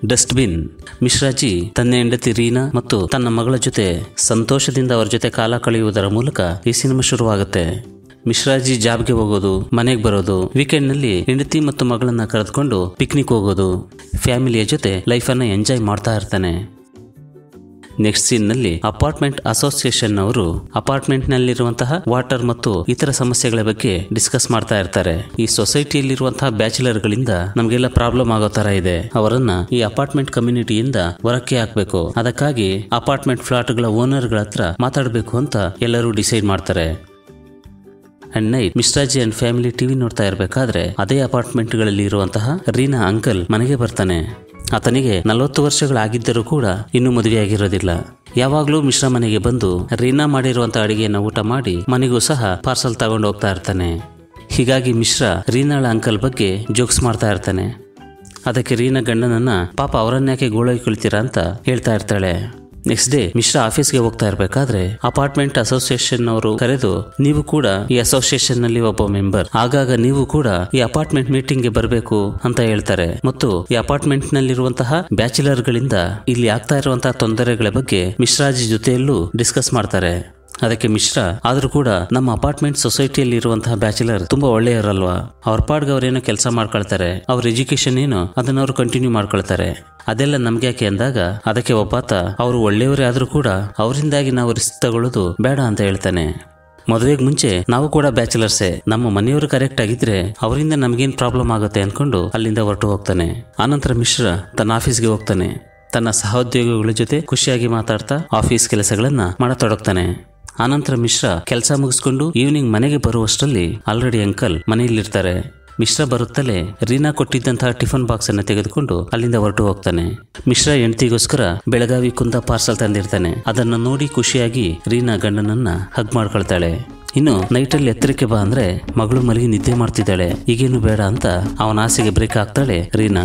dustbin ಮಿಶ್ರಾಜಿ ತನ್ನ ಹೆಂಡತಿ ರೀನಾ ಮತ್ತು ತನ್ನ ಮಗಳ ಜೊತೆ ಸಂತೋಷದಿಂದ ಅವರ ಜೊತೆ ಕಾಲ ಕಳೆಯುವುದರ ಮೂಲಕ ಈ ಸಿನಿಮಾ ಶುರುವಾಗುತ್ತೆ ಮಿಶ್ರಾಜಿ ಜಾಬ್ಗೆ ಹೋಗೋದು ಮನೆಗೆ ಬರೋದು ವೀಕೆಂಡ್ನಲ್ಲಿ ಹೆಂಡತಿ ಮತ್ತು ಮಗಳನ್ನ ಕರೆದುಕೊಂಡು ಪಿಕ್ನಿಕ್ ಹೋಗೋದು ಫ್ಯಾಮಿಲಿಯ ಜೊತೆ ಲೈಫನ್ನು ಎಂಜಾಯ್ ಮಾಡ್ತಾ ಇರ್ತಾನೆ ನೆಕ್ಸ್ಟ್ ಸೀನ್ನಲ್ಲಿ ಅಪಾರ್ಟ್ಮೆಂಟ್ ಅಸೋಸಿಯೇಷನ್ ಅವರು ಅಪಾರ್ಟ್ಮೆಂಟ್ ನಲ್ಲಿರುವಂತಹ ವಾಟರ್ ಮತ್ತು ಇತರ ಸಮಸ್ಯೆಗಳ ಬಗ್ಗೆ ಡಿಸ್ಕಸ್ ಮಾಡ್ತಾ ಇರ್ತಾರೆ ಈ ಸೊಸೈಟಿಯಲ್ಲಿರುವಂತಹ ಬ್ಯಾಚುಲರ್ಗಳಿಂದ ನಮಗೆಲ್ಲ ಪ್ರಾಬ್ಲಮ್ ಆಗೋ ತರ ಇದೆ ಅವರನ್ನ ಈ ಅಪಾರ್ಟ್ಮೆಂಟ್ ಕಮ್ಯುನಿಟಿಯಿಂದ ಹೊರಕ್ಕೆ ಹಾಕ್ಬೇಕು ಅದಕ್ಕಾಗಿ ಅಪಾರ್ಟ್ಮೆಂಟ್ ಫ್ಲಾಟ್ಗಳ ಓನರ್ಗಳ ಹತ್ರ ಮಾತಾಡಬೇಕು ಅಂತ ಎಲ್ಲರೂ ಡಿಸೈಡ್ ಮಾಡ್ತಾರೆ and night ಮಿಸ್ರಾಜಿ and family TV ನೋಡ್ತಾ ಇರಬೇಕಾದ್ರೆ ಅದೇ ಅಪಾರ್ಟ್ಮೆಂಟ್ಗಳಲ್ಲಿ ಇರುವಂತಹ ರೀನಾ ಅಂಕಲ್ ಮನೆಗೆ ಬರ್ತಾನೆ ಆತನಿಗೆ ನಲವತ್ತು ವರ್ಷಗಳಾಗಿದ್ದರೂ ಕೂಡ ಇನ್ನೂ ಮದುವೆಯಾಗಿರೋದಿಲ್ಲ ಯಾವಾಗಲೂ ಮಿಶ್ರಾ ಮನೆಗೆ ಬಂದು ರೀನಾ ಮಾಡಿರುವಂಥ ಅಡಿಗೆಯನ್ನು ಊಟ ಮಾಡಿ ಮನೆಗೂ ಸಹ ಪಾರ್ಸಲ್ ತಗೊಂಡು ಹೋಗ್ತಾ ಇರ್ತಾನೆ ಹೀಗಾಗಿ ಮಿಶ್ರಾ ರೀನಾಳ ಅಂಕಲ್ ಬಗ್ಗೆ ಜೋಕ್ಸ್ ಮಾಡ್ತಾ ಇರ್ತಾನೆ ಅದಕ್ಕೆ ರೀನಾ ಗಂಡನನ್ನ ಪಾಪ ಅವರನ್ಯಾಕೆ ಗೋಳೈಕೊಳ್ತೀರಾ ಅಂತ ಹೇಳ್ತಾ ಇರ್ತಾಳೆ ನೆಕ್ಸ್ಟ್ ಡೇ ಮಿಶ್ರಾ ಆಫೀಸ್ಗೆ ಹೋಗ್ತಾ ಇರಬೇಕಾದ್ರೆ ಅಪಾರ್ಟ್ಮೆಂಟ್ ಅಸೋಸಿಯೇಷನ್ ಅವರು ಕರೆದು ನೀವು ಕೂಡ ಈ ಅಸೋಸಿಯೇಷನ್ ನಲ್ಲಿ ಒಬ್ಬ ಮೆಂಬರ್ ಆಗಾಗ ನೀವು ಕೂಡ ಈ ಅಪಾರ್ಟ್ಮೆಂಟ್ ಮೀಟಿಂಗ್ ಗೆ ಬರಬೇಕು ಅಂತ ಹೇಳ್ತಾರೆ ಮತ್ತು ಈ ಅಪಾರ್ಟ್ಮೆಂಟ್ ನಲ್ಲಿರುವಂತಹ ಬ್ಯಾಚುಲರ್ ಗಳಿಂದ ಇಲ್ಲಿ ಆಗ್ತಾ ಇರುವಂತಹ ತೊಂದರೆಗಳ ಬಗ್ಗೆ ಮಿಶ್ರಾಜಿ ಜೊತೆಯಲ್ಲೂ ಡಿಸ್ಕಸ್ ಮಾಡ್ತಾರೆ ಅದಕ್ಕೆ ಮಿಶ್ರಾ ಆದ್ರೂ ಕೂಡ ನಮ್ಮ ಅಪಾರ್ಟ್ಮೆಂಟ್ ಸೊಸೈಟಿಯಲ್ಲಿ ಇರುವಂತಹ ಬ್ಯಾಚುಲರ್ ತುಂಬಾ ಒಳ್ಳೆಯವರಲ್ವಾ ಅವ್ರ ಪಾಡ್ಗೆ ಅವ್ರೇನೋ ಕೆಲಸ ಮಾಡ್ಕೊಳ್ತಾರೆ ಅವ್ರ ಎಜುಕೇಶನ್ ಏನು ಅದನ್ನ ಅವರು ಕಂಟಿನ್ಯೂ ಮಾಡ್ಕೊಳ್ತಾರೆ ಅದೆಲ್ಲ ನಮ್ಗೆ ಯಾಕೆ ಅಂದಾಗ ಅದಕ್ಕೆ ಒಬ್ಬಾತ ಅವರು ಒಳ್ಳೆಯವರೇ ಆದ್ರೂ ಕೂಡ ಅವರಿಂದಾಗಿ ನಾವು ರಿಸ್ಕ್ ತಗೊಳ್ಳೋದು ಬೇಡ ಅಂತ ಹೇಳ್ತಾನೆ ಮದುವೆಗೆ ಮುಂಚೆ ನಾವು ಕೂಡ ಬ್ಯಾಚುಲರ್ಸೇ ನಮ್ಮ ಮನೆಯವರು ಕರೆಕ್ಟ್ ಆಗಿದ್ರೆ ಅವರಿಂದ ನಮಗೇನು ಪ್ರಾಬ್ಲಮ್ ಆಗುತ್ತೆ ಅನ್ಕೊಂಡು ಅಲ್ಲಿಂದ ಹೊರಟು ಹೋಗ್ತಾನೆ ಆನಂತರ ಮಿಶ್ರಾ ತನ್ನ ಆಫೀಸ್ಗೆ ಹೋಗ್ತಾನೆ ತನ್ನ ಸಹೋದ್ಯೋಗಿಗಳ ಜೊತೆ ಖುಷಿಯಾಗಿ ಮಾತಾಡ್ತಾ ಆಫೀಸ್ ಕೆಲಸಗಳನ್ನ ಮಾಡತೊಡಗ್ತಾನೆ ಆನಂತರ ಮಿಶ್ರಾ ಕೆಲಸ ಮುಗಿಸ್ಕೊಂಡು ಈವ್ನಿಂಗ್ ಮನೆಗೆ ಬರುವಷ್ಟರಲ್ಲಿ ಆಲ್ರೆಡಿ ಅಂಕಲ್ ಮನೆಯಲ್ಲಿರ್ತಾರೆ ಮಿಶ್ರಾ ಬರುತ್ತಲೇ ರೀನಾ ಕೊಟ್ಟಿದ್ದಂತಹ ಟಿಫನ್ ಬಾಕ್ಸ್ ಅನ್ನು ತೆಗೆದುಕೊಂಡು ಅಲ್ಲಿಂದ ಹೊರಟು ಹೋಗ್ತಾನೆ ಮಿಶ್ರಾ ಹೆಂಡತಿಗೋಸ್ಕರ ಬೆಳಗಾವಿ ಕುಂದ ಪಾರ್ಸಲ್ ತಂದಿರ್ತಾನೆ ಅದನ್ನು ನೋಡಿ ಖುಷಿಯಾಗಿ ರೀನಾ ಗಂಡನನ್ನ ಹಗ್ ಮಾಡ್ಕೊಳ್ತಾಳೆ ಇನ್ನು ನೈಟಲ್ಲಿ ಎತ್ತರಕ್ಕೆ ಬಾ ಅಂದ್ರೆ ಮಗಳು ಮಲಗಿ ನಿದ್ದೆ ಮಾಡ್ತಿದ್ದಾಳೆ ಈಗೇನು ಬೇಡ ಅಂತ ಅವನ ಆಸೆಗೆ ಬ್ರೇಕ್ ಹಾಕ್ತಾಳೆ ರೀನಾ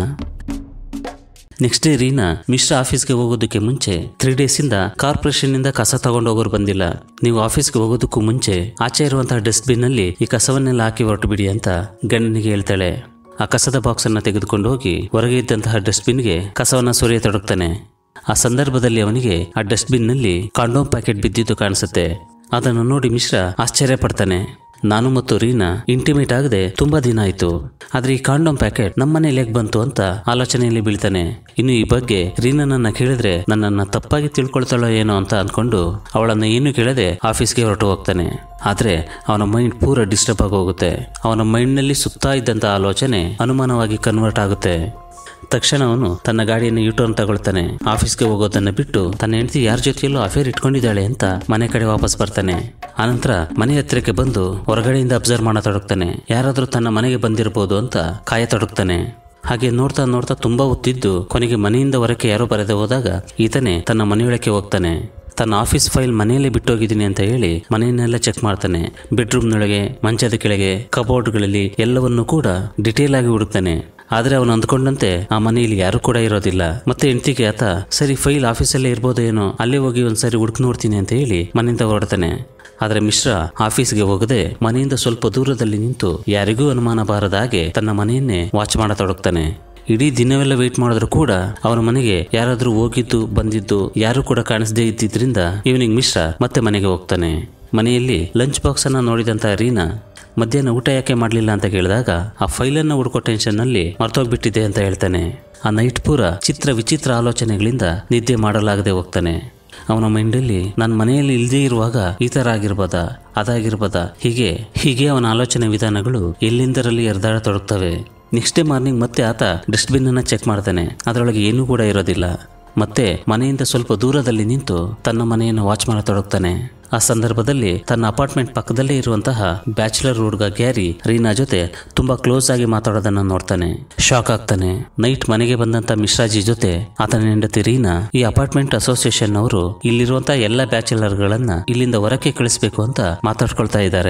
ನೆಕ್ಸ್ಟ್ ಡೇ ರೀನಾ ಮಿಶ್ರಾ ಆಫೀಸ್ಗೆ ಹೋಗೋದಕ್ಕೆ ಮುಂಚೆ ತ್ರೀ ಡೇಸಿಂದ ಕಾರ್ಪೊರೇಷನ್ ಇಂದ ಕಸ ತಗೊಂಡು ಹೋಗೋರು ಬಂದಿಲ್ಲ ನೀವು ಆಫೀಸ್ಗೆ ಹೋಗೋದಕ್ಕೂ ಮುಂಚೆ ಆಚೆ ಇರುವಂತಹ ಡಸ್ಟ್ಬಿನ್ ಅಲ್ಲಿ ಈ ಕಸವನ್ನೆಲ್ಲ ಹಾಕಿ ಹೊರಟು ಬಿಡಿ ಅಂತ ಗಂಡನಿಗೆ ಹೇಳ್ತಾಳೆ ಆ ಕಸದ ಬಾಕ್ಸ್ ಅನ್ನ ತೆಗೆದುಕೊಂಡು ಹೋಗಿ ಹೊರಗೆ ಇದ್ದಂತಹ ಡಸ್ಟ್ಬಿನ್ಗೆ ಕಸವನ್ನ ತೊಡಗ್ತಾನೆ ಆ ಸಂದರ್ಭದಲ್ಲಿ ಅವನಿಗೆ ಆ ಡಸ್ಟ್ಬಿನ್ ನಲ್ಲಿ ಕಾಂಡೋಮ್ ಪ್ಯಾಕೆಟ್ ಬಿದ್ದಿದ್ದು ಕಾಣಿಸುತ್ತೆ ಅದನ್ನು ನೋಡಿ ಮಿಶ್ರಾ ಆಶ್ಚರ್ಯ ಪಡ್ತಾನೆ ನಾನು ಮತ್ತು ರೀನಾ ಇಂಟಿಮೇಟ್ ಆಗದೆ ತುಂಬಾ ದಿನ ಆಯ್ತು ಆದ್ರೆ ಈ ಕಾಂಡೋಮ್ ಪ್ಯಾಕೆಟ್ ನಮ್ಮನೇಲಿ ಹೇಗೆ ಬಂತು ಅಂತ ಆಲೋಚನೆಯಲ್ಲಿ ಬೀಳ್ತಾನೆ ಇನ್ನು ಈ ಬಗ್ಗೆ ರೀನಾನನ್ನ ಕೇಳಿದ್ರೆ ನನ್ನನ್ನ ತಪ್ಪಾಗಿ ತಿಳ್ಕೊಳ್ತಾಳೋ ಏನೋ ಅಂತ ಅನ್ಕೊಂಡು ಅವಳನ್ನ ಏನು ಕೇಳದೆ ಆಫೀಸ್ಗೆ ಹೊರಟು ಹೋಗ್ತಾನೆ ಆದ್ರೆ ಅವನ ಮೈಂಡ್ ಪೂರ ಡಿಸ್ಟರ್ಬ್ ಆಗಿ ಹೋಗುತ್ತೆ ಅವನ ಮೈಂಡ್ನಲ್ಲಿ ಸುತ್ತಾ ಇದ್ದಂತ ಆಲೋಚನೆ ಅನುಮಾನವಾಗಿ ಕನ್ವರ್ಟ್ ಆಗುತ್ತೆ ತಕ್ಷಣ ಅವನು ತನ್ನ ಗಾಡಿಯನ್ನು ಯೂಟರ್ನ್ ತಗೊಳ್ತಾನೆ ಆಫೀಸ್ಗೆ ಹೋಗೋದನ್ನ ಬಿಟ್ಟು ತನ್ನ ಹೆಂಡತಿ ಯಾರ ಜೊತೆಯಲ್ಲೂ ಅಫೇರ್ ಇಟ್ಕೊಂಡಿದ್ದಾಳೆ ಅಂತ ಮನೆ ಕಡೆ ವಾಪಸ್ ಬರ್ತಾನೆ ಆನಂತರ ಮನೆ ಹತ್ತಿರಕ್ಕೆ ಬಂದು ಹೊರಗಡೆಯಿಂದ ಅಬ್ಸರ್ವ್ ಮಾಡತೊಡಗ್ತಾನೆ ಯಾರಾದರೂ ತನ್ನ ಮನೆಗೆ ಬಂದಿರಬಹುದು ಅಂತ ಕಾಯತೊಡಗ್ತಾನೆ ಹಾಗೆ ನೋಡ್ತಾ ನೋಡ್ತಾ ತುಂಬಾ ಹೊತ್ತಿದ್ದು ಕೊನೆಗೆ ಮನೆಯಿಂದ ಹೊರಕ್ಕೆ ಯಾರೋ ಬರೆದು ಹೋದಾಗ ಈತನೇ ತನ್ನ ಮನೆಯೊಳಕ್ಕೆ ಹೋಗ್ತಾನೆ ತನ್ನ ಆಫೀಸ್ ಫೈಲ್ ಮನೆಯಲ್ಲೇ ಬಿಟ್ಟೋಗಿದ್ದೀನಿ ಅಂತ ಹೇಳಿ ಮನೆಯನ್ನೆಲ್ಲ ಚೆಕ್ ಮಾಡ್ತಾನೆ ಬೆಡ್ರೂಮ್ನೊಳಗೆ ಮಂಚದ ಕೆಳಗೆ ಕಬೋರ್ಡ್ಗಳಲ್ಲಿ ಎಲ್ಲವನ್ನೂ ಕೂಡ ಡಿಟೇಲ್ ಆಗಿ ಹುಡುಕ್ತಾನೆ ಆದ್ರೆ ಅವನು ಅಂದ್ಕೊಂಡಂತೆ ಆ ಮನೆಯಲ್ಲಿ ಯಾರು ಕೂಡ ಇರೋದಿಲ್ಲ ಮತ್ತೆ ಹೆಂಡತಿಗೆ ಆತ ಸರಿ ಫೈಲ್ ಆಫೀಸಲ್ಲೇ ಇರ್ಬೋದೇನೋ ಏನೋ ಅಲ್ಲೇ ಹೋಗಿ ಒಂದ್ಸರಿ ಹುಡುಕ್ ನೋಡ್ತೀನಿ ಅಂತ ಹೇಳಿ ಮನೆಯಿಂದ ಹೊರಡ್ತಾನೆ ಆದ್ರೆ ಮಿಶ್ರಾ ಆಫೀಸ್ಗೆ ಹೋಗದೆ ಮನೆಯಿಂದ ಸ್ವಲ್ಪ ದೂರದಲ್ಲಿ ನಿಂತು ಯಾರಿಗೂ ಅನುಮಾನ ಬಾರದ ಹಾಗೆ ತನ್ನ ಮನೆಯನ್ನೇ ವಾಚ್ ಮಾಡತೊಡಗ್ತಾನೆ ಇಡೀ ದಿನವೆಲ್ಲ ವೇಟ್ ಮಾಡಿದ್ರು ಕೂಡ ಅವನ ಮನೆಗೆ ಯಾರಾದ್ರೂ ಹೋಗಿದ್ದು ಬಂದಿದ್ದು ಯಾರು ಕೂಡ ಕಾಣಿಸದೇ ಇದ್ದಿದ್ರಿಂದ ಈವ್ನಿಂಗ್ ಮಿಶ್ರಾ ಮತ್ತೆ ಮನೆಗೆ ಹೋಗ್ತಾನೆ ಮನೆಯಲ್ಲಿ ಲಂಚ್ ಬಾಕ್ಸ್ ಅನ್ನ ನೋಡಿದಂತ ರೀನಾ ಮಧ್ಯಾಹ್ನ ಊಟ ಯಾಕೆ ಮಾಡಲಿಲ್ಲ ಅಂತ ಕೇಳಿದಾಗ ಆ ಫೈಲನ್ನು ಹುಡ್ಕೋ ಟೆನ್ಷನ್ನಲ್ಲಿ ಮರ್ತೋಗ್ಬಿಟ್ಟಿದೆ ಅಂತ ಹೇಳ್ತಾನೆ ಆ ನೈಟ್ ಪೂರ ಚಿತ್ರ ವಿಚಿತ್ರ ಆಲೋಚನೆಗಳಿಂದ ನಿದ್ದೆ ಮಾಡಲಾಗದೆ ಹೋಗ್ತಾನೆ ಅವನ ಮೈಂಡಲ್ಲಿ ನನ್ನ ಮನೆಯಲ್ಲಿ ಇಲ್ಲದೇ ಇರುವಾಗ ಈ ಥರ ಆಗಿರ್ಬೋದಾ ಅದಾಗಿರ್ಬೋದಾ ಹೀಗೆ ಹೀಗೆ ಅವನ ಆಲೋಚನೆ ವಿಧಾನಗಳು ಎಲ್ಲಿಂದರಲ್ಲಿ ಎರ್ದಾಡತೊಡಗ್ತವೆ ನೆಕ್ಸ್ಟ್ ಡೇ ಮಾರ್ನಿಂಗ್ ಮತ್ತೆ ಆತ ಡಸ್ಟ್ಬಿನ್ ಅನ್ನ ಚೆಕ್ ಮಾಡ್ತಾನೆ ಅದರೊಳಗೆ ಏನೂ ಕೂಡ ಇರೋದಿಲ್ಲ ಮತ್ತೆ ಮನೆಯಿಂದ ಸ್ವಲ್ಪ ದೂರದಲ್ಲಿ ನಿಂತು ತನ್ನ ಮನೆಯನ್ನು ವಾಚ್ ಮಾಡತೊಡಗ್ತಾನೆ ಆ ಸಂದರ್ಭದಲ್ಲಿ ತನ್ನ ಅಪಾರ್ಟ್ಮೆಂಟ್ ಪಕ್ಕದಲ್ಲೇ ಇರುವಂತಹ ಬ್ಯಾಚುಲರ್ ಹುಡುಗ ಗ್ಯಾರಿ ರೀನಾ ಜೊತೆ ತುಂಬಾ ಕ್ಲೋಸ್ ಆಗಿ ಮಾತಾಡೋದನ್ನ ನೋಡ್ತಾನೆ ಶಾಕ್ ಆಗ್ತಾನೆ ನೈಟ್ ಮನೆಗೆ ಬಂದಂತ ಮಿಶ್ರಾಜಿ ಜೊತೆ ಆತನ ಹೆಂಡತಿ ರೀನಾ ಈ ಅಪಾರ್ಟ್ಮೆಂಟ್ ಅಸೋಸಿಯೇಷನ್ ಅವರು ಇಲ್ಲಿರುವಂತಹ ಎಲ್ಲ ಬ್ಯಾಚುಲರ್ಗಳನ್ನ ಇಲ್ಲಿಂದ ಹೊರಕ್ಕೆ ಕಳಿಸ್ಬೇಕು ಅಂತ ಮಾತಾಡ್ಕೊಳ್ತಾ ಇದ್ದಾರೆ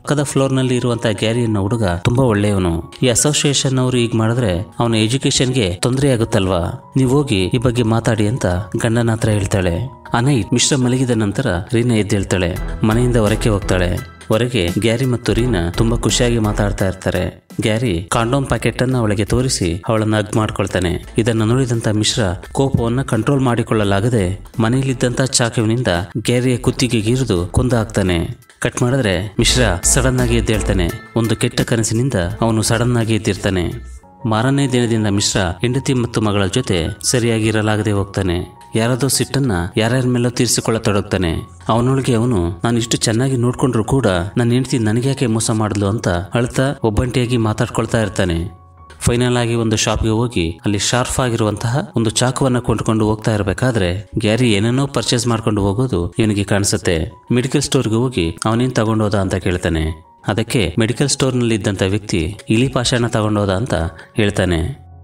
ಪಕ್ಕದ ಫ್ಲೋರ್ ನಲ್ಲಿ ಇರುವಂತಹ ಗ್ಯಾರಿ ಅನ್ನೋ ಹುಡುಗ ತುಂಬಾ ಒಳ್ಳೆಯವನು ಈ ಅಸೋಸಿಯೇಷನ್ ಅವರು ಈಗ ಮಾಡಿದ್ರೆ ಅವನ ಎಜುಕೇಶನ್ಗೆ ತೊಂದರೆ ಆಗುತ್ತಲ್ವಾ ನೀವು ಹೋಗಿ ಈ ಬಗ್ಗೆ ಮಾತಾಡಿ ಅಂತ ಗಂಡನ ಹತ್ರ ಹೇಳ್ತಾಳೆ ಅನೈಟ್ ಮಿಶ್ರ ಮಲಗಿದ ನಂತರ ರೀನಾ ಎದ್ದೇಳ್ತಾಳೆ ಮನೆಯಿಂದ ಹೊರಕ್ಕೆ ಹೋಗ್ತಾಳೆ ಹೊರಗೆ ಗ್ಯಾರಿ ಮತ್ತು ರೀನಾ ತುಂಬಾ ಖುಷಿಯಾಗಿ ಮಾತಾಡ್ತಾ ಇರ್ತಾರೆ ಗ್ಯಾರಿ ಕಾಂಡೋಮ್ ಪ್ಯಾಕೆಟ್ ಅನ್ನ ಅವಳಿಗೆ ತೋರಿಸಿ ಅವಳನ್ನ ಅಗ್ ಮಾಡ್ಕೊಳ್ತಾನೆ ಇದನ್ನು ನೋಡಿದಂತ ಮಿಶ್ರ ಕೋಪವನ್ನ ಕಂಟ್ರೋಲ್ ಮಾಡಿಕೊಳ್ಳಲಾಗದೆ ಮನೆಯಲ್ಲಿದ್ದಂತ ಚಾಕುವಿನಿಂದ ಗ್ಯಾರಿಯ ಕುತ್ತಿಗೆಗೆ ಇರಿದು ಕೊಂದ ಹಾಕ್ತಾನೆ ಕಟ್ ಮಾಡಿದ್ರೆ ಮಿಶ್ರ ಸಡನ್ ಆಗಿ ಎದ್ದೇಳ್ತಾನೆ ಒಂದು ಕೆಟ್ಟ ಕನಸಿನಿಂದ ಅವನು ಸಡನ್ ಆಗಿ ಎದ್ದಿರ್ತಾನೆ ಮಾರನೇ ದಿನದಿಂದ ಮಿಶ್ರ ಹೆಂಡತಿ ಮತ್ತು ಮಗಳ ಜೊತೆ ಸರಿಯಾಗಿ ಇರಲಾಗದೆ ಹೋಗ್ತಾನೆ ಯಾರದೋ ಸಿಟ್ಟನ್ನ ಯಾರ್ಯಾರ ಮೇಲೋ ತೀರಿಸಿಕೊಳ್ಳತೊಡಗ್ತಾನೆ ಅವನೊಳಗೆ ಅವನು ನಾನು ಇಷ್ಟು ಚೆನ್ನಾಗಿ ನೋಡ್ಕೊಂಡ್ರು ಕೂಡ ನನ್ನ ಹೆಂಡತಿ ನನಗ್ಯಾಕೆ ಮೋಸ ಮಾಡಿದ್ಲು ಅಂತ ಅಳ್ತಾ ಒಬ್ಬಂಟಿಯಾಗಿ ಮಾತಾಡ್ಕೊಳ್ತಾ ಇರ್ತಾನೆ ಫೈನಲ್ ಆಗಿ ಒಂದು ಶಾಪ್ಗೆ ಹೋಗಿ ಅಲ್ಲಿ ಶಾರ್ಪ್ ಆಗಿರುವಂತಹ ಒಂದು ಚಾಕುವನ್ನ ಕೊಂಡ್ಕೊಂಡು ಹೋಗ್ತಾ ಇರಬೇಕಾದ್ರೆ ಗ್ಯಾರಿ ಏನೇನೋ ಪರ್ಚೇಸ್ ಮಾಡ್ಕೊಂಡು ಹೋಗೋದು ಇವನಿಗೆ ಕಾಣಿಸುತ್ತೆ ಮೆಡಿಕಲ್ ಸ್ಟೋರ್ಗೆ ಹೋಗಿ ಅವನೇನ್ ತಗೊಂಡೋದ ಅಂತ ಕೇಳ್ತಾನೆ ಅದಕ್ಕೆ ಮೆಡಿಕಲ್ ಸ್ಟೋರ್ನಲ್ಲಿ ಇದ್ದಂಥ ವ್ಯಕ್ತಿ ಇಲಿ ಪಾಷಾಣ ತಗೊಂಡೋದ ಅಂತ ಹೇಳ್ತಾನೆ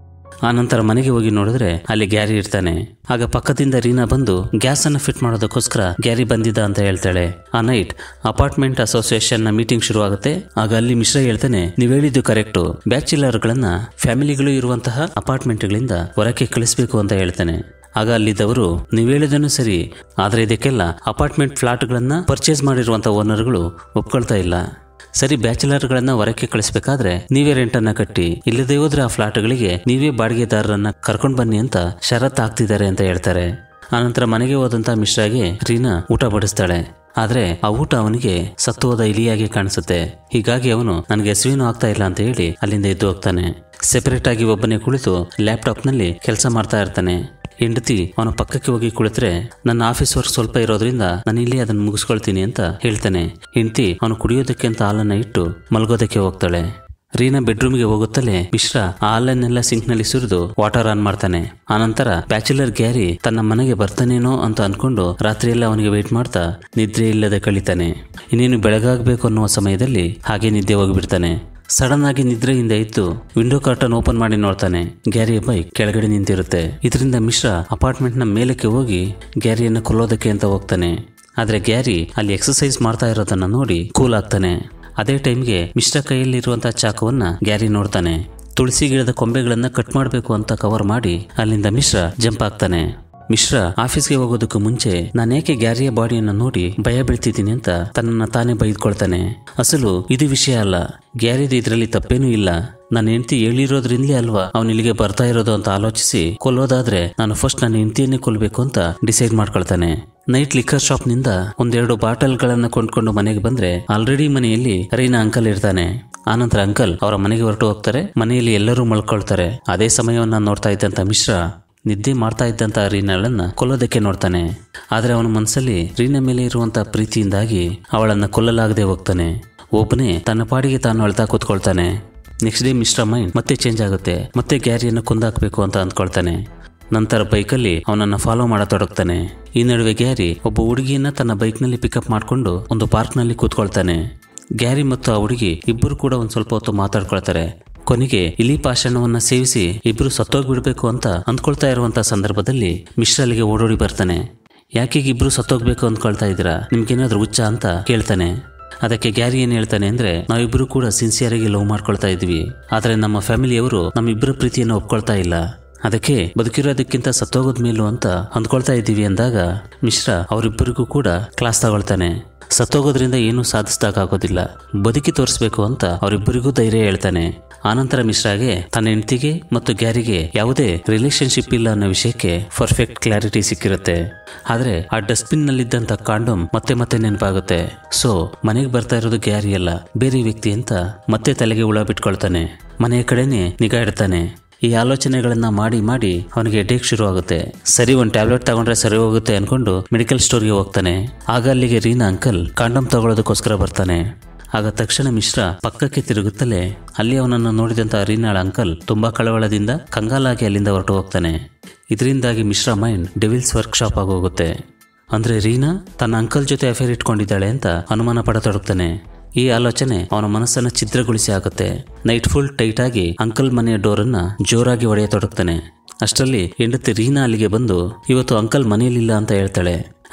ಆ ನಂತರ ಮನೆಗೆ ಹೋಗಿ ನೋಡಿದ್ರೆ ಅಲ್ಲಿ ಗ್ಯಾರಿ ಇರ್ತಾನೆ ಆಗ ಪಕ್ಕದಿಂದ ರೀನಾ ಬಂದು ಗ್ಯಾಸ್ ಅನ್ನು ಫಿಟ್ ಮಾಡೋದಕ್ಕೋಸ್ಕರ ಗ್ಯಾರಿ ಬಂದಿದ್ದ ಅಂತ ಹೇಳ್ತಾಳೆ ಆ ನೈಟ್ ಅಪಾರ್ಟ್ಮೆಂಟ್ ಅಸೋಸಿಯೇಷನ್ ನ ಮೀಟಿಂಗ್ ಶುರುವಾಗುತ್ತೆ ಆಗ ಅಲ್ಲಿ ಮಿಶ್ರ ಹೇಳ್ತಾನೆ ನೀವು ಹೇಳಿದ್ದು ಕರೆಕ್ಟು ಬ್ಯಾಚುಲರ್ಗಳನ್ನ ಫ್ಯಾಮಿಲಿಗಳು ಇರುವಂತಹ ಅಪಾರ್ಟ್ಮೆಂಟ್ಗಳಿಂದ ಹೊರಕ್ಕೆ ಕಳಿಸ್ಬೇಕು ಅಂತ ಹೇಳ್ತಾನೆ ಆಗ ಅಲ್ಲಿದ್ದವರು ನೀವು ಹೇಳಿದನು ಸರಿ ಆದರೆ ಇದಕ್ಕೆಲ್ಲ ಅಪಾರ್ಟ್ಮೆಂಟ್ ಫ್ಲಾಟ್ಗಳನ್ನ ಪರ್ಚೇಸ್ ಮಾಡಿರುವಂತಹ ಓನರ್ಗಳು ಒಪ್ಕೊಳ್ತಾ ಇಲ್ಲ ಸರಿ ಬ್ಯಾಚುಲರ್ಗಳನ್ನ ಹೊರಕ್ಕೆ ಕಳಿಸ್ಬೇಕಾದ್ರೆ ನೀವೇ ರೆಂಟನ್ನ ಕಟ್ಟಿ ಇಲ್ಲದೆ ಹೋದ್ರೆ ಆ ಫ್ಲಾಟ್ಗಳಿಗೆ ನೀವೇ ಬಾಡಿಗೆದಾರರನ್ನ ಕರ್ಕೊಂಡು ಬನ್ನಿ ಅಂತ ಷರತ್ ಹಾಕ್ತಿದ್ದಾರೆ ಅಂತ ಹೇಳ್ತಾರೆ ಆನಂತರ ಮನೆಗೆ ಹೋದಂತ ಮಿಶ್ರಾಗೆ ರೀನಾ ಊಟ ಬಡಿಸ್ತಾಳೆ ಆದ್ರೆ ಆ ಊಟ ಅವನಿಗೆ ಸತ್ತು ಹೋದ ಇಲಿಯಾಗಿ ಕಾಣಿಸುತ್ತೆ ಹೀಗಾಗಿ ಅವನು ನನಗೆ ಹಸಿವೇನು ಆಗ್ತಾ ಇಲ್ಲ ಅಂತ ಹೇಳಿ ಅಲ್ಲಿಂದ ಎದ್ದು ಹೋಗ್ತಾನೆ ಸೆಪರೇಟ್ ಆಗಿ ಒಬ್ಬನೇ ಕುಳಿತು ಲ್ಯಾಪ್ಟಾಪ್ ನಲ್ಲಿ ಕೆಲಸ ಮಾಡ್ತಾ ಇರ್ತಾನೆ ಹೆಂಡತಿ ಅವನ ಪಕ್ಕಕ್ಕೆ ಹೋಗಿ ಕುಳಿತರೆ ನನ್ನ ಆಫೀಸ್ ವರ್ಕ್ ಸ್ವಲ್ಪ ಇರೋದ್ರಿಂದ ನಾನು ಇಲ್ಲಿ ಅದನ್ನು ಮುಗಿಸ್ಕೊಳ್ತೀನಿ ಅಂತ ಹೇಳ್ತಾನೆ ಹೆಂಡತಿ ಅವನು ಕುಡಿಯೋದಕ್ಕೆ ಅಂತ ಹಾಲನ್ನ ಇಟ್ಟು ಮಲಗೋದಕ್ಕೆ ಹೋಗ್ತಾಳೆ ರೀನಾ ಬೆಡ್ರೂಮ್ಗೆ ಹೋಗುತ್ತಲೇ ಮಿಶ್ರ ಆ ಹಾಲನ್ನೆಲ್ಲ ಸಿಂಕ್ ನಲ್ಲಿ ಸುರಿದು ವಾಟರ್ ಆನ್ ಮಾಡ್ತಾನೆ ಆನಂತರ ಬ್ಯಾಚುಲರ್ ಗ್ಯಾರಿ ತನ್ನ ಮನೆಗೆ ಬರ್ತಾನೇನೋ ಅಂತ ಅನ್ಕೊಂಡು ರಾತ್ರಿಯೆಲ್ಲ ಅವನಿಗೆ ವೇಟ್ ಮಾಡ್ತಾ ನಿದ್ರೆ ಇಲ್ಲದೆ ಕಳೀತಾನೆ ಇನ್ನೇನು ಬೆಳಗಾಗಬೇಕು ಅನ್ನುವ ಸಮಯದಲ್ಲಿ ಹಾಗೆ ನಿದ್ದೆ ಹೋಗಿಬಿಡ್ತಾನೆ ಸಡನ್ ಆಗಿ ನಿದ್ರೆಯಿಂದ ಎದ್ದು ವಿಂಡೋ ಕರ್ಟನ್ ಓಪನ್ ಮಾಡಿ ನೋಡ್ತಾನೆ ಗ್ಯಾರಿಯ ಬೈಕ್ ಕೆಳಗಡೆ ನಿಂತಿರುತ್ತೆ ಇದರಿಂದ ಮಿಶ್ರ ಅಪಾರ್ಟ್ಮೆಂಟ್ ನ ಮೇಲಕ್ಕೆ ಹೋಗಿ ಗ್ಯಾರಿಯನ್ನು ಕೊಲ್ಲೋದಕ್ಕೆ ಅಂತ ಹೋಗ್ತಾನೆ ಆದ್ರೆ ಗ್ಯಾರಿ ಅಲ್ಲಿ ಎಕ್ಸರ್ಸೈಸ್ ಮಾಡ್ತಾ ಇರೋದನ್ನ ನೋಡಿ ಕೂಲ್ ಆಗ್ತಾನೆ ಅದೇ ಟೈಮ್ಗೆ ಮಿಶ್ರ ಕೈಯಲ್ಲಿರುವಂತಹ ಚಾಕುವನ್ನ ಗ್ಯಾರಿ ನೋಡ್ತಾನೆ ತುಳಸಿ ಗಿಡದ ಕೊಂಬೆಗಳನ್ನ ಕಟ್ ಮಾಡಬೇಕು ಅಂತ ಕವರ್ ಮಾಡಿ ಅಲ್ಲಿಂದ ಮಿಶ್ರ ಜಂಪ್ ಆಗ್ತಾನೆ ಮಿಶ್ರ ಆಫೀಸ್ಗೆ ಹೋಗೋದಕ್ಕೂ ಮುಂಚೆ ನಾನು ಏಕೆ ಗ್ಯಾರಿಯ ಬಾಡಿಯನ್ನ ನೋಡಿ ಭಯ ಬೀಳ್ತಿದ್ದೀನಿ ಅಂತ ತನ್ನನ್ನ ತಾನೇ ಬೈದ್ಕೊಳ್ತಾನೆ ಅಸಲು ಇದು ವಿಷಯ ಅಲ್ಲ ಗ್ಯಾರಿದು ಇದರಲ್ಲಿ ತಪ್ಪೇನೂ ಇಲ್ಲ ನನ್ನ ಹೆಂಡತಿ ಹೇಳಿರೋದ್ರಿಂದಲೇ ಅಲ್ವಾ ಅವನು ಇಲ್ಲಿಗೆ ಬರ್ತಾ ಇರೋದು ಅಂತ ಆಲೋಚಿಸಿ ಕೊಲ್ಲೋದಾದ್ರೆ ನಾನು ಫಸ್ಟ್ ನನ್ನ ಹೆಂಡತಿಯನ್ನೇ ಕೊಲ್ಬೇಕು ಅಂತ ಡಿಸೈಡ್ ಮಾಡ್ಕೊಳ್ತಾನೆ ನೈಟ್ ಲಿಕ್ಕರ್ ಶಾಪ್ ನಿಂದ ಒಂದೆರಡು ಬಾಟಲ್ಗಳನ್ನ ಕೊಂಡ್ಕೊಂಡು ಮನೆಗೆ ಬಂದ್ರೆ ಆಲ್ರೆಡಿ ಮನೆಯಲ್ಲಿ ರೀನಾ ಅಂಕಲ್ ಇರ್ತಾನೆ ಆನಂತರ ಅಂಕಲ್ ಅವರ ಮನೆಗೆ ಹೊರಟು ಹೋಗ್ತಾರೆ ಮನೆಯಲ್ಲಿ ಎಲ್ಲರೂ ಮಲ್ಕೊಳ್ತಾರೆ ಅದೇ ಸಮಯವನ್ನ ನೋಡ್ತಾ ಇದ್ದಂತ ಮಿಶ್ರ ನಿದ್ದೆ ಮಾಡ್ತಾ ಇದ್ದಂತ ರೀನಾಳನ್ನ ಕೊಲ್ಲೋದಕ್ಕೆ ನೋಡ್ತಾನೆ ಆದ್ರೆ ಅವನ ಮನಸ್ಸಲ್ಲಿ ರೀನಾ ಮೇಲೆ ಇರುವಂತ ಪ್ರೀತಿಯಿಂದಾಗಿ ಅವಳನ್ನ ಕೊಲ್ಲಲಾಗದೆ ಹೋಗ್ತಾನೆ ಒಬ್ಬನೇ ತನ್ನ ಪಾಡಿಗೆ ತಾನು ಅಳ್ತಾ ಕೂತ್ಕೊಳ್ತಾನೆ ನೆಕ್ಸ್ಟ್ ಡೇ ಮಿಶ್ರ ಮೈಂಡ್ ಮತ್ತೆ ಚೇಂಜ್ ಆಗುತ್ತೆ ಮತ್ತೆ ಗ್ಯಾರಿಯನ್ನು ಕೊಂದಾಕ್ಬೇಕು ಅಂತ ಅಂದ್ಕೊಳ್ತಾನೆ ನಂತರ ಬೈಕಲ್ಲಿ ಅವನನ್ನ ಫಾಲೋ ಮಾಡತೊಡಗ್ತಾನೆ ಈ ನಡುವೆ ಗ್ಯಾರಿ ಒಬ್ಬ ಹುಡುಗಿಯನ್ನ ತನ್ನ ಬೈಕ್ನಲ್ಲಿ ಪಿಕಪ್ ಮಾಡಿಕೊಂಡು ಒಂದು ಪಾರ್ಕ್ನಲ್ಲಿ ಕೂತ್ಕೊಳ್ತಾನೆ ಗ್ಯಾರಿ ಮತ್ತು ಆ ಹುಡುಗಿ ಇಬ್ಬರು ಕೂಡ ಒಂದ್ ಸ್ವಲ್ಪ ಹೊತ್ತು ಮಾತಾಡ್ಕೊಳ್ತಾರೆ ಕೊನೆಗೆ ಇಲಿ ಪಾಷಾಣವನ್ನ ಸೇವಿಸಿ ಇಬ್ರು ಸತ್ತೋಗ್ಬಿಡ್ಬೇಕು ಅಂತ ಅಂದ್ಕೊಳ್ತಾ ಇರುವಂತ ಸಂದರ್ಭದಲ್ಲಿ ಮಿಶ್ರ ಅಲ್ಲಿಗೆ ಓಡೋಡಿ ಬರ್ತಾನೆ ಯಾಕೀಗ ಇಬ್ರು ಸತ್ತೋಗ್ಬೇಕು ಅಂದ್ಕೊಳ್ತಾ ಇದ್ದೀರಾ ನಿಮ್ಗೇನಾದ್ರೂ ಹುಚ್ಚ ಅಂತ ಕೇಳ್ತಾನೆ ಅದಕ್ಕೆ ಗ್ಯಾರಿ ಏನ್ ಹೇಳ್ತಾನೆ ಅಂದ್ರೆ ನಾವಿಬ್ರು ಕೂಡ ಸಿನ್ಸಿಯರ್ ಆಗಿ ಲವ್ ಮಾಡ್ಕೊಳ್ತಾ ಇದ್ವಿ ಆದ್ರೆ ನಮ್ಮ ಫ್ಯಾಮಿಲಿಯವರು ನಮ್ಮಿಬ್ಬರ ಪ್ರೀತಿಯನ್ನು ಒಪ್ಕೊಳ್ತಾ ಇಲ್ಲ ಅದಕ್ಕೆ ಬದುಕಿರೋದಕ್ಕಿಂತ ಸತ್ತೋಗೋದ್ ಮೇಲೂ ಅಂತ ಅಂದ್ಕೊಳ್ತಾ ಇದ್ದೀವಿ ಅಂದಾಗ ಮಿಶ್ರ ಅವರಿಬ್ಬರಿಗೂ ಕೂಡ ಕ್ಲಾಸ್ ತಗೊಳ್ತಾನೆ ಸತ್ತೋಗೋದ್ರಿಂದ ಏನೂ ಸಾಧಿಸ್ದಾಗೋದಿಲ್ಲ ಬದುಕಿ ತೋರಿಸ್ಬೇಕು ಅಂತ ಅವರಿಬ್ಬರಿಗೂ ಧೈರ್ಯ ಹೇಳ್ತಾನೆ ಆನಂತರ ಮಿಶ್ರಾಗೆ ತನ್ನ ಹೆಂಡತಿಗೆ ಮತ್ತು ಗ್ಯಾರಿಗೆ ಯಾವುದೇ ರಿಲೇಶನ್ಶಿಪ್ ಇಲ್ಲ ಅನ್ನೋ ವಿಷಯಕ್ಕೆ ಪರ್ಫೆಕ್ಟ್ ಕ್ಲಾರಿಟಿ ಸಿಕ್ಕಿರುತ್ತೆ ಆದ್ರೆ ಆ ಡಸ್ಟ್ಬಿನ್ ನಲ್ಲಿದ್ದಂತ ಕಾಂಡೋಮ್ ಮತ್ತೆ ಮತ್ತೆ ನೆನಪಾಗುತ್ತೆ ಸೊ ಮನೆಗೆ ಬರ್ತಾ ಇರೋದು ಗ್ಯಾರಿ ಅಲ್ಲ ಬೇರೆ ವ್ಯಕ್ತಿ ಅಂತ ಮತ್ತೆ ತಲೆಗೆ ಹುಳ ಬಿಟ್ಕೊಳ್ತಾನೆ ಮನೆಯ ಕಡೆನೆ ನಿಗಾ ಇಡ್ತಾನೆ ಈ ಆಲೋಚನೆಗಳನ್ನ ಮಾಡಿ ಮಾಡಿ ಅವನಿಗೆ ಹೆಡೇಕ್ ಶುರು ಆಗುತ್ತೆ ಸರಿ ಒಂದು ಟ್ಯಾಬ್ಲೆಟ್ ತಗೊಂಡ್ರೆ ಸರಿ ಹೋಗುತ್ತೆ ಅನ್ಕೊಂಡು ಮೆಡಿಕಲ್ ಸ್ಟೋರ್ಗೆ ಹೋಗ್ತಾನೆ ಆಗ ಅಲ್ಲಿಗೆ ರೀನಾ ಅಂಕಲ್ ಕಾಂಡೋಮ್ ತಗೊಳ್ಳೋದಕ್ಕೋಸ್ಕರ ಬರ್ತಾನೆ ಆಗ ತಕ್ಷಣ ಮಿಶ್ರ ಪಕ್ಕಕ್ಕೆ ತಿರುಗುತ್ತಲೇ ಅಲ್ಲಿ ಅವನನ್ನು ನೋಡಿದಂತ ರೀನಾಳ ಅಂಕಲ್ ತುಂಬಾ ಕಳವಳದಿಂದ ಕಂಗಾಲಾಗಿ ಅಲ್ಲಿಂದ ಹೊರಟು ಹೋಗ್ತಾನೆ ಇದರಿಂದಾಗಿ ಮಿಶ್ರ ಮೈಂಡ್ ಡೆವಿಲ್ಸ್ ವರ್ಕ್ಶಾಪ್ ಆಗಿ ಹೋಗುತ್ತೆ ಅಂದ್ರೆ ರೀನಾ ತನ್ನ ಅಂಕಲ್ ಜೊತೆ ಅಫೇರ್ ಇಟ್ಕೊಂಡಿದ್ದಾಳೆ ಅಂತ ಅನುಮಾನ ಪಡತೊಡಗ್ತಾನೆ ಈ ಆಲೋಚನೆ ಅವನ ಮನಸ್ಸನ್ನ ಛಿದ್ರಗೊಳಿಸಿ ಆಗುತ್ತೆ ನೈಟ್ ಫುಲ್ ಟೈಟ್ ಆಗಿ ಅಂಕಲ್ ಮನೆಯ ಡೋರನ್ನ ಜೋರಾಗಿ ಒಡೆಯತೊಡಗ್ತಾನೆ ಅಷ್ಟರಲ್ಲಿ ಹೆಂಡತಿ ರೀನಾ ಅಲ್ಲಿಗೆ ಬಂದು ಇವತ್ತು ಅಂಕಲ್ ಮನೆಯಲ್ಲಿಲ್ಲ ಅಂತ ಹೇಳ್ತಾಳೆ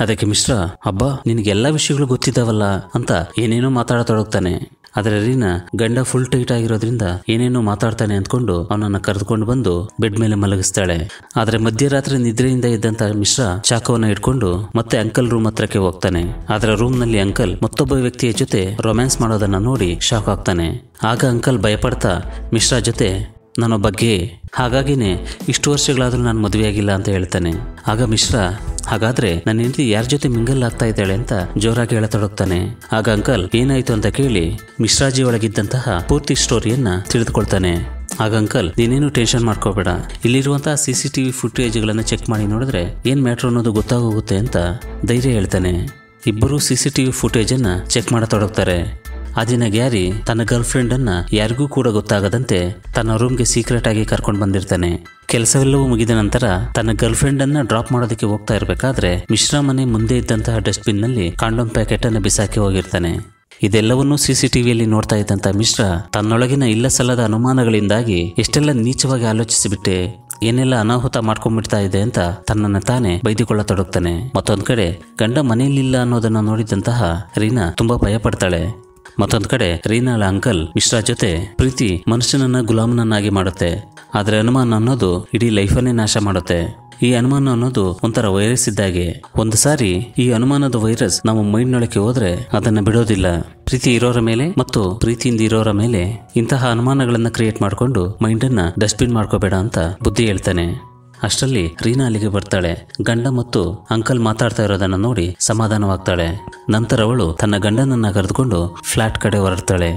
ಅದಕ್ಕೆ ಮಿಶ್ರಾ ಅಬ್ಬಾ ನಿನಗೆ ಎಲ್ಲ ವಿಷಯಗಳು ಗೊತ್ತಿದ್ದಾವಲ್ಲ ಅಂತ ಏನೇನೋ ಮಾತಾಡತೊಡಗ್ತಾನೆ ಆದರೆ ರೀನಾ ಗಂಡ ಫುಲ್ ಟೈಟ್ ಆಗಿರೋದ್ರಿಂದ ಏನೇನೋ ಮಾತಾಡ್ತಾನೆ ಅಂದ್ಕೊಂಡು ಅವನನ್ನ ಕರೆದುಕೊಂಡು ಬಂದು ಬೆಡ್ ಮೇಲೆ ಮಲಗಿಸ್ತಾಳೆ ಆದರೆ ಮಧ್ಯರಾತ್ರಿ ನಿದ್ರೆಯಿಂದ ಇದ್ದಂತ ಮಿಶ್ರಾ ಚಾಕುವನ್ನ ಇಟ್ಕೊಂಡು ಮತ್ತೆ ಅಂಕಲ್ ರೂಮ್ ಹತ್ರಕ್ಕೆ ಹೋಗ್ತಾನೆ ಆದ್ರೆ ರೂಮ್ ನಲ್ಲಿ ಅಂಕಲ್ ಮತ್ತೊಬ್ಬ ವ್ಯಕ್ತಿಯ ಜೊತೆ ರೊಮ್ಯಾನ್ಸ್ ಮಾಡೋದನ್ನ ನೋಡಿ ಶಾಕ್ ಆಗ್ತಾನೆ ಆಗ ಅಂಕಲ್ ಭಯಪಡ್ತಾ ಮಿಶ್ರಾ ಜೊತೆ ನಾನೊಬ್ಬ ಗೇ ಹಾಗಾಗಿನೇ ಇಷ್ಟು ವರ್ಷಗಳಾದ್ರೂ ನಾನು ಮದುವೆಯಾಗಿಲ್ಲ ಅಂತ ಹೇಳ್ತಾನೆ ಆಗ ಮಿಶ್ರಾ ಹಾಗಾದ್ರೆ ನನ್ನ ಹೆಂಡತಿ ಯಾರ ಜೊತೆ ಮಿಂಗಲ್ ಆಗ್ತಾ ಇದ್ದಾಳೆ ಅಂತ ಜೋರಾಗಿ ಹೇಳತೊಡಗ್ತಾನೆ ಆಗ ಅಂಕಲ್ ಏನಾಯ್ತು ಅಂತ ಕೇಳಿ ಮಿಶ್ರಾಜಿ ಒಳಗಿದ್ದಂತಹ ಪೂರ್ತಿ ಸ್ಟೋರಿಯನ್ನ ತಿಳಿದುಕೊಳ್ತಾನೆ ಆಗ ಅಂಕಲ್ ನೀನೇನು ಟೆನ್ಷನ್ ಮಾಡ್ಕೋಬೇಡ ಇಲ್ಲಿರುವಂತಹ ಸಿ ಸಿ ಟಿವಿ ಫುಟೇಜ್ಗಳನ್ನು ಚೆಕ್ ಮಾಡಿ ನೋಡಿದ್ರೆ ಏನ್ ಮ್ಯಾಟ್ರ್ ಅನ್ನೋದು ಗೊತ್ತಾಗೋಗುತ್ತೆ ಅಂತ ಧೈರ್ಯ ಹೇಳ್ತಾನೆ ಇಬ್ಬರು ಸಿ ಸಿ ಟಿವಿ ಫುಟೇಜನ್ನ ಚೆಕ್ ಮಾಡತೊಡಗ್ತಾರೆ ಆ ದಿನ ಗ್ಯಾರಿ ತನ್ನ ಗರ್ಲ್ ಫ್ರೆಂಡ್ ಅನ್ನ ಯಾರಿಗೂ ಕೂಡ ಗೊತ್ತಾಗದಂತೆ ತನ್ನ ರೂಮ್ಗೆ ಸೀಕ್ರೆಟ್ ಆಗಿ ಕರ್ಕೊಂಡು ಬಂದಿರ್ತಾನೆ ಕೆಲಸವೆಲ್ಲವೂ ಮುಗಿದ ನಂತರ ತನ್ನ ಗರ್ಲ್ ಫ್ರೆಂಡ್ ಅನ್ನ ಡ್ರಾಪ್ ಮಾಡೋದಕ್ಕೆ ಹೋಗ್ತಾ ಇರಬೇಕಾದ್ರೆ ಮಿಶ್ರಾ ಮನೆ ಮುಂದೆ ಇದ್ದಂತಹ ಡಸ್ಟ್ಬಿನ್ ನಲ್ಲಿ ಕಾಂಡೋಮ್ ಪ್ಯಾಕೆಟ್ ಅನ್ನು ಬಿಸಾಕಿ ಹೋಗಿರ್ತಾನೆ ಇದೆಲ್ಲವನ್ನೂ ಸಿಸಿಟಿವಿಯಲ್ಲಿ ನೋಡ್ತಾ ಇದ್ದಂತ ಮಿಶ್ರಾ ತನ್ನೊಳಗಿನ ಇಲ್ಲ ಸಲ್ಲದ ಅನುಮಾನಗಳಿಂದಾಗಿ ಎಷ್ಟೆಲ್ಲ ನೀಚವಾಗಿ ಆಲೋಚಿಸಿಬಿಟ್ಟೆ ಏನೆಲ್ಲ ಅನಾಹುತ ಮಾಡ್ಕೊಂಡ್ಬಿಡ್ತಾ ಇದೆ ಅಂತ ತನ್ನನ್ನು ತಾನೇ ಬೈದುಕೊಳ್ಳತೊಡಗ್ತಾನೆ ಮತ್ತೊಂದ್ ಕಡೆ ಗಂಡ ಮನೆಯಲ್ಲಿಲ್ಲ ಅನ್ನೋದನ್ನ ನೋಡಿದಂತಹ ರೀನಾ ತುಂಬಾ ಭಯ ಪಡ್ತಾಳೆ ಮತ್ತೊಂದ್ ಕಡೆ ರೀನಾಳ ಅಂಕಲ್ ಮಿಶ್ರಾ ಜೊತೆ ಪ್ರೀತಿ ಮನುಷ್ಯನನ್ನ ಗುಲಾಮನನ್ನಾಗಿ ಮಾಡುತ್ತೆ ಆದ್ರೆ ಅನುಮಾನ ಅನ್ನೋದು ಇಡೀ ಲೈಫನ್ನೇ ನಾಶ ಮಾಡುತ್ತೆ ಈ ಅನುಮಾನ ಅನ್ನೋದು ಒಂಥರ ವೈರಸ್ ಇದ್ದಾಗೆ ಒಂದು ಸಾರಿ ಈ ಅನುಮಾನದ ವೈರಸ್ ನಮ್ಮ ಮೈಂಡ್ನೊಳಕ್ಕೆ ಹೋದ್ರೆ ಅದನ್ನ ಬಿಡೋದಿಲ್ಲ ಪ್ರೀತಿ ಇರೋರ ಮೇಲೆ ಮತ್ತು ಪ್ರೀತಿಯಿಂದ ಇರೋರ ಮೇಲೆ ಇಂತಹ ಅನುಮಾನಗಳನ್ನ ಕ್ರಿಯೇಟ್ ಮಾಡಿಕೊಂಡು ಮೈಂಡನ್ನ ಡಸ್ಟ್ಬಿನ್ ಮಾಡ್ಕೋಬೇಡ ಅಂತ ಬುದ್ಧಿ ಹೇಳ್ತಾನೆ ಅಷ್ಟರಲ್ಲಿ ರೀನಾ ಅಲ್ಲಿಗೆ ಬರ್ತಾಳೆ ಗಂಡ ಮತ್ತು ಅಂಕಲ್ ಮಾತಾಡ್ತಾ ಇರೋದನ್ನ ನೋಡಿ ಸಮಾಧಾನವಾಗ್ತಾಳೆ ನಂತರ ಅವಳು ತನ್ನ ಗಂಡನನ್ನ ಕರೆದುಕೊಂಡು ಫ್ಲಾಟ್ ಕಡೆ ಹೊರಡ್ತಾಳೆ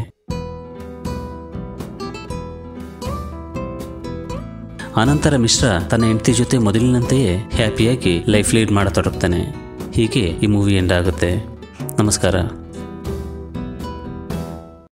ಆನಂತರ ಮಿಶ್ರಾ ತನ್ನ ಹೆಂಡತಿ ಜೊತೆ ಮೊದಲಿನಂತೆಯೇ ಹ್ಯಾಪಿಯಾಗಿ ಲೈಫ್ ಲೀಡ್ ಮಾಡತೊಡಗ್ತಾನೆ ಹೀಗೆ ಈ ಮೂವಿ ಎಂಡ್ ಆಗುತ್ತೆ ನಮಸ್ಕಾರ